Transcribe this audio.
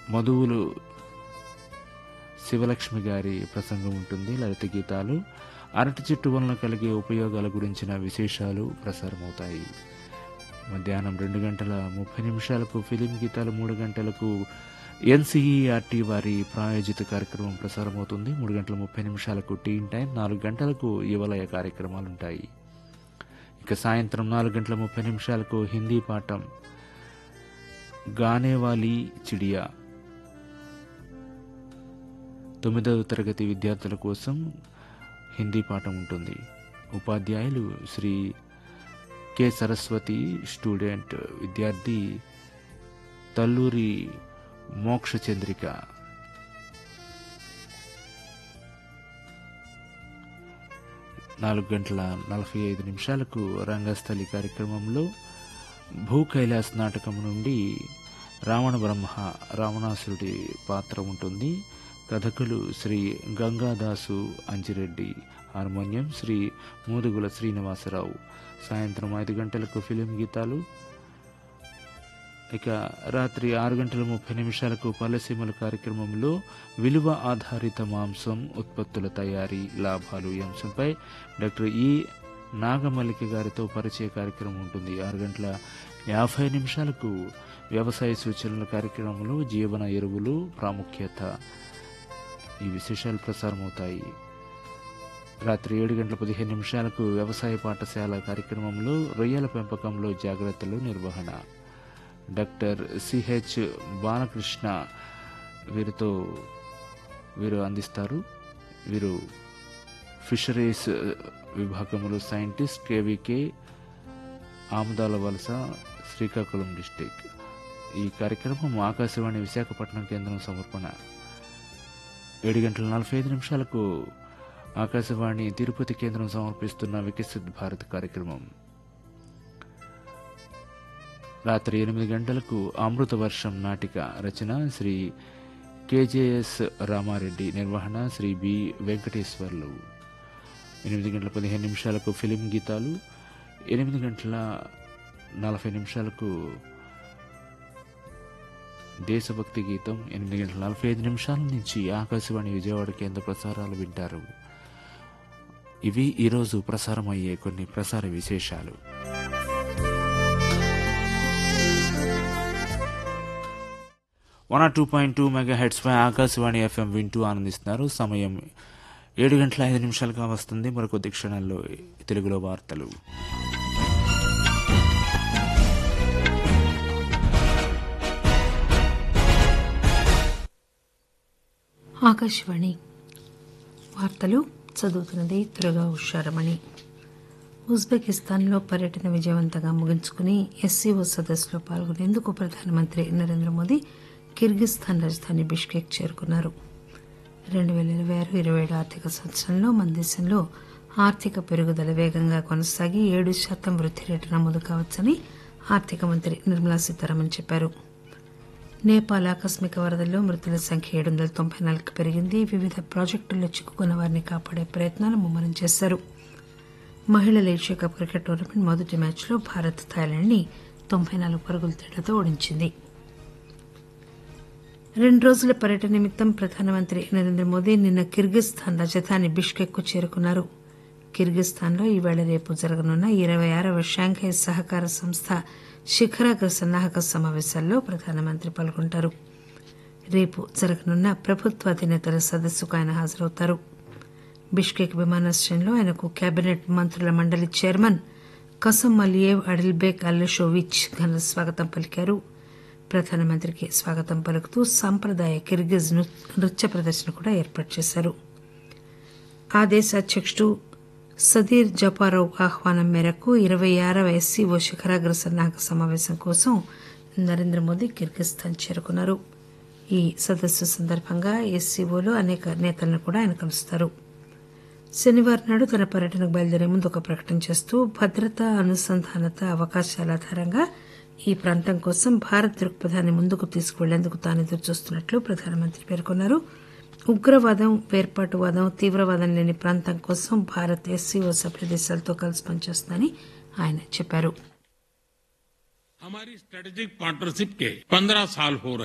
మధువులు శివలక్ష్మి గారి ప్రసంగం ఉంటుంది లలిత గీతాలు అరటి చెట్టు వలన కలిగే ఉపయోగాల గురించిన విశేషాలు ప్రసారమవుతాయి మధ్యాహ్నం రెండు గంటల ముప్పై నిమిషాలకు ఫిలిం గీతాలు మూడు గంటలకు ఎన్సీఈఆర్టీ వారి ప్రాయోజిత కార్యక్రమం ప్రసారమవుతుంది మూడు గంటల ముప్పై నిమిషాలకు టీన్ టైం నాలుగు గంటలకు యువలయ కార్యక్రమాలుంటాయి ఇక సాయంత్రం నాలుగు గంటల ముప్పై నిమిషాలకు హిందీ పాఠం గానేవాలి చిడియా తొమ్మిదవ తరగతి విద్యార్థుల కోసం హిందీ పాఠం ఉంటుంది ఉపాధ్యాయులు శ్రీ కె సరస్వతి స్టూడెంట్ విద్యార్థి తల్లూరి మోక్ష చంద్రిక నాలుగు గంటల నలభై ఐదు నిమిషాలకు రంగస్థలి కార్యక్రమంలో భూ కైలాస్ నాటకం నుండి రావణ బ్రహ్మ రావణాసురుడి పాత్ర ఉంటుంది కథకులు శ్రీ గంగాదాసు అంజిరెడ్డి హార్మోనియం శ్రీ మూదుగుల శ్రీనివాసరావు సాయంత్రం ఐదు గంటలకు ఫిలిం గీతాలు ఇక రాత్రి ఆరు గంటల ముప్పై నిమిషాలకు పల్లెసీమల కార్యక్రమంలో విలువ ఆధారిత మాంసం ఉత్పత్తుల తయారీ లాభాలు ఈ అంశంపై డాక్టర్ ఈ నాగమల్లిక గారితో పరిచయ కార్యక్రమం ఉంటుంది ఆరు గంటల యాభై నిమిషాలకు వ్యవసాయ సూచనల కార్యక్రమంలో జీవన ఎరువులు ప్రాముఖ్యత ఈ విశేషాలు ప్రసారమవుతాయి రాత్రి ఏడు గంటల పదిహేను నిమిషాలకు వ్యవసాయ పాఠశాల కార్యక్రమంలో రొయ్యల పెంపకంలో జాగ్రత్తలు నిర్వహణ డాక్టర్ సిహెచ్ బాలకృష్ణ వీరితో వీరు అందిస్తారు వీరు ఫిషరీస్ విభాగంలో సైంటిస్ట్ కేవీకే ఆముదాల వలస శ్రీకాకుళం డిస్టిక్ ఈ కార్యక్రమం ఆకాశవాణి విశాఖపట్నం కేంద్రం సమర్పణ ఏడు గంటల నలభై ఐదు నిమిషాలకు ఆకాశవాణి తిరుపతి కేంద్రం సమర్పిస్తున్న వికసిత్ భారత్ కార్యక్రమం రాత్రి ఎనిమిది గంటలకు అమృత వర్షం నాటిక రచన శ్రీ కేజేఎస్ రామారెడ్డి నిర్వహణ శ్రీ బి వెంకటేశ్వర్లు ఎనిమిది గంటల పదిహేను నిమిషాలకు ఫిలిం గీతాలు ఎనిమిది గంటల నలభై నిమిషాలకు దేశభక్తి గీతం ఎనిమిది గంటల నలభై ఐదు నిమిషాల నుంచి ఆకాశవాణి విజయవాడ కేంద్ర ప్రసారాలు వింటారు ఇవి ఈరోజు ప్రసారమయ్యే కొన్ని ప్రసార విశేషాలు one or two point two mega hertz పై ఆకాశవాణి ఎఫ్ఎం వింటూ ఆనందిస్తున్నారు సమయం ఏడు గంటల ఐదు నిమిషాలుగా వస్తుంది మరికొద్ది క్షణాల్లో తెలుగులో వార్తలు ఆకాశవాణి వార్తలు చదువుతున్నది దుర్గా ఉషారమణి ఉజ్బెకిస్తాన్లో పర్యటన విజయవంతంగా ముగించుకుని ఎస్సీఓ సదస్సులో పాల్గొనేందుకు ప్రధానమంత్రి నరేంద్ర మోదీ కిర్గిస్థాన్ రాజధాని బిష్కెక్ చేరుకున్నారు రెండు వేల ఇరవై ఆరు ఇరవై ఏడు ఆర్థిక సంవత్సరంలో మన దేశంలో ఆర్థిక పెరుగుదల వేగంగా కొనసాగి ఏడు శాతం వృద్ధి రేటు నమోదు కావచ్చని ఆర్థిక మంత్రి నిర్మలా సీతారామన్ చెప్పారు నేపాల్ ఆకస్మిక వరదల్లో మృతుల సంఖ్య ఏడు వందల తొంభై నాలుగుకు పెరిగింది వివిధ ప్రాజెక్టుల్లో చిక్కుకున్న వారిని కాపాడే ప్రయత్నాలు ముమ్మరం చేశారు మహిళల ఏషియా కప్ క్రికెట్ టోర్నమెంట్ మొదటి మ్యాచ్లో భారత్ థాయిలాండ్ని తొంభై నాలుగు పరుగుల తేడాతో ఓడించింది రెండు రోజుల పర్యటన నిమిత్తం ప్రధానమంత్రి నరేంద్ర మోదీ నిన్న కిర్గిస్థాన్ రాజధాని బిష్కెక్ చేరుకున్నారు కిర్గిస్థాన్లో ఈవేళ రేపు జరగనున్న ఇరవై ఆరవ షాంఘై సహకార సంస్థ శిఖరాగ్ర సన్నాహక సమావేశాల్లో ప్రధానమంత్రి పాల్గొంటారు రేపు జరగనున్న ప్రభుత్వాధినేతల సదస్సుకు ఆయన హాజరవుతారు బిష్కెక్ విమానాశ్రయంలో ఆయనకు కేబినెట్ మంత్రుల మండలి చైర్మన్ కసం అలియేవ్ అడిల్బేక్ అల్లషోవిచ్ ఘన స్వాగతం పలికారు ప్రధానమంత్రికి స్వాగతం పలుకుతూ సాంప్రదాయ కిర్గిజ్ నృత్య ప్రదర్శన కూడా ఏర్పాటు చేశారు ఆ దేశ అధ్యక్షుడు సదీర్ జపారోవ్ ఆహ్వానం మేరకు ఇరవై ఆరవ ఎస్సీఓ శిఖరాగ్ర సన్నాహక సమావేశం కోసం నరేంద్ర మోదీ కిర్గిస్థాన్ చేరుకున్నారు ఈ సదస్సు సందర్భంగా ఎస్సీఓలో అనేక నేతలను కూడా ఆయన కలుస్తారు శనివారం నాడు తన పర్యటనకు బయలుదేరే ముందు ఒక ప్రకటన చేస్తూ భద్రత అనుసంధానత అవకాశాల ఆధారంగా ఈ ప్రాంతం కోసం భారత్ దృక్పథాన్ని ముందుకు తీసుకువెళ్లేందుకు తాను ఎదురుచూస్తున్నట్లు ప్రధానమంత్రి పేర్కొన్నారు ఉగ్రవాదం వేర్పాటువాదం తీవ్రవాదం లేని ప్రాంతం కోసం భారత్ ఎస్సీఓ సభ్య దేశాలతో కలిసి పనిచేస్తుందని ఆయన చెప్పారు हमारी स्ट्रेटेजिक पार्टनरशिप के पंद्रह साल हो रहे